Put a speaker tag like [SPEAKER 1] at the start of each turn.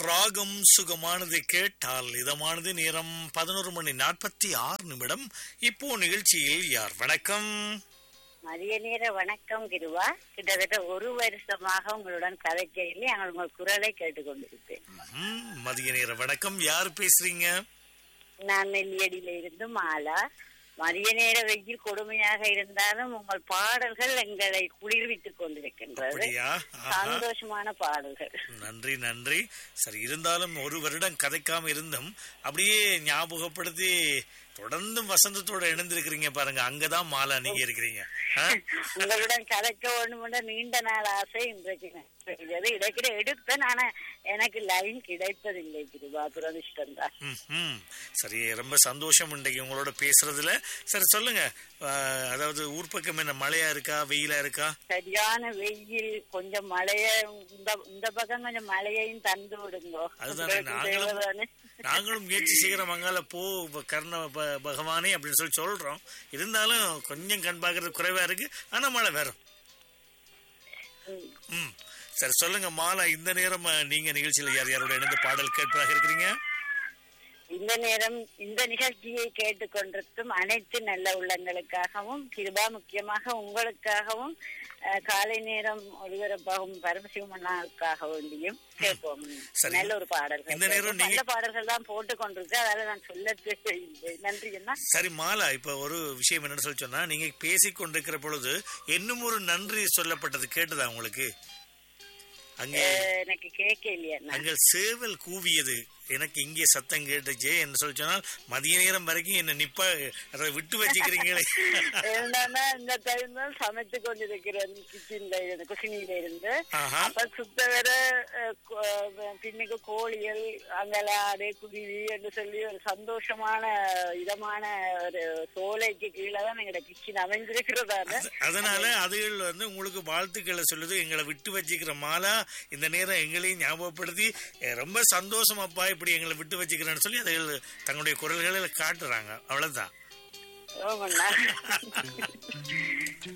[SPEAKER 1] ராகம் சுகமானது கேட்டால் இதமானது நேரம் பதினோரு மணி நாற்பத்தி ஆறு நிமிடம் இப்போ நிகழ்ச்சியில் யார் வணக்கம்
[SPEAKER 2] மதிய நேர வணக்கம் கிருவா கிட்டத்தட்ட ஒரு வருஷமாக உங்களுடன் கதைக்கையில் நாங்கள் உங்கள் குரலை கேட்டுக்கொண்டிருப்பேன்
[SPEAKER 1] ம், மதிய நேர வணக்கம் யார் பேசுறீங்க
[SPEAKER 2] நான் நெல்லியடியில இருந்து மாலா மதிய நேர வெயில் கொடுமையாக இருந்தாலும் உங்கள் பாடல்கள் எங்களை குளிர்வித்துக் கொண்டிருக்கின்றது
[SPEAKER 1] அப்படியா ஆஹா.
[SPEAKER 2] சந்தோஷமான பாடல்கள்
[SPEAKER 1] நன்றி நன்றி சரி இருந்தாலும் ஒரு வருடம் கதைக்காம இருந்தும் அப்படியே ஞாபகப்படுத்தி தொடர்ந்தும் வசந்தத்தோட இணைந்திருக்கிறீங்க பாருங்க அங்கதான் மாலா நீங்க இருக்கிறீங்க ஆ?
[SPEAKER 2] உங்களுடன் கதைக்க ஒண்ணுமுண்ட நீண்ட நாள் ஆசை இன்றைக்கு நிறைவேறியது. இடைக்கிட எடுப்பேன் ஆனா எனக்கு லைன் கிடைப்பதில்லை கிருபா துரதிஷ்டம் தான்
[SPEAKER 1] ம், ம். சரி ரொம்ப சந்தோஷம் இன்றைக்கு உங்களோட பேசுறதுல சரி சொல்லுங்க ஆ, அதாவது ஊர் பக்கம் என்ன மழையா இருக்கா வெயிலா இருக்கா
[SPEAKER 2] சரியான வெயில் கொஞ்சம் மழைய இந்த இந்த பக்கம் கொஞ்சம் மழையையும் தந்து விடுங்கோ
[SPEAKER 1] அதுதானே
[SPEAKER 2] உங்களுக்கு
[SPEAKER 1] நாங்களும்
[SPEAKER 2] தேவைதானே?
[SPEAKER 1] நாங்களும் முயற்சி செய்கிறோம் அங்கால போ கர்ண ப- பகவானே அப்படின்னு சொல்லி சொல்றோம் இருந்தாலும் கொஞ்சம் கண் பார்க்கறது குறைவா இருக்கு ஆனா மழை வரும்
[SPEAKER 2] ம்.
[SPEAKER 1] ம் சரி சொல்லுங்க மாலா இந்த நேரம் அஹ், நீங்க நிகழ்ச்சியில யார் யாரோட இணைந்து பாடல் கேட்பதாக இருக்கிறீங்க
[SPEAKER 2] இந்த நேரம் இந்த நிகழ்ச்சியை கேட்டுக்கொண்டிருக்கும் அனைத்து நல்ல உள்ளங்களுக்காகவும் கிருபா முக்கியமாக உங்களுக்காகவும் அஹ், காலை நேரம் ஒளிபரப்பாகும் பரமசிவமன்னாவுக்காக வேண்டியும் கேட்போம்
[SPEAKER 1] சரி.
[SPEAKER 2] நல்ல ஒரு பாடல்கள்
[SPEAKER 1] இந்த நேரம்
[SPEAKER 2] கேட்போம்.
[SPEAKER 1] நீங்க-
[SPEAKER 2] நல்ல பாடல்கள் தான் போட்டு கொண்டிருக்கு அதால நான் சொல்ல தேவையில்லை நன்றி அண்ணா
[SPEAKER 1] சரி மாலா இப்ப ஒரு விஷயம் என்னன்னு சொல்லி சொன்னா நீங்க பேசிக் கொண்டிருக்கிற பொழுது இன்னும் ஒரு நன்றி சொல்லப்பட்டது கேட்டதா உங்களுக்கு அங்கே
[SPEAKER 2] அஹ், எனக்கு கேட்க இல்லையா அண்ணா
[SPEAKER 1] அங்கே சேவல் கூவியது எனக்கு இங்கே சத்தம் கேட்டுச்சு என்று சொல்லி சொன்னால் மதிய நேரம் வரைக்கும் என்ன நிப்ப அதை விட்டு வச்சுக்கிறீங்களே
[SPEAKER 2] என்னன்னா இந்த டைம் தான் சமைத்து கொண்டிருக்கிறேன் கிச்சன்ல இருந்து குசினியில இருந்து
[SPEAKER 1] ஆஹா.
[SPEAKER 2] அப்ப சுத்த வர அஹ், கோ- அஹ், பின்னுக்கு கோழிகள் அங்கெல்லாம் அதே குருவி என்று சொல்லி ஒரு சந்தோஷமான இதமான ஒரு சோலைக்கு கீழே தான் எங்களோட கிச்சன் அமைஞ்சிருக்கிறதால
[SPEAKER 1] அது- அதனால அதுகள் வந்து உங்களுக்கு வாழ்த்துக்களை சொல்லுது எங்களை விட்டு வச்சுக்கிற மாலா இந்த நேரம் எங்களையும் ஞாபகப்படுத்தி "ஏ, ரொம்ப சந்தோஷமாப்பா இப்படி எங்களை விட்டு வச்சுக்கிறேன்னு சொல்லி அதுகள் தங்களுடைய குரல்களை காட்டுறாங்க அவ்வளவுதான்
[SPEAKER 2] ஆமாண்ணா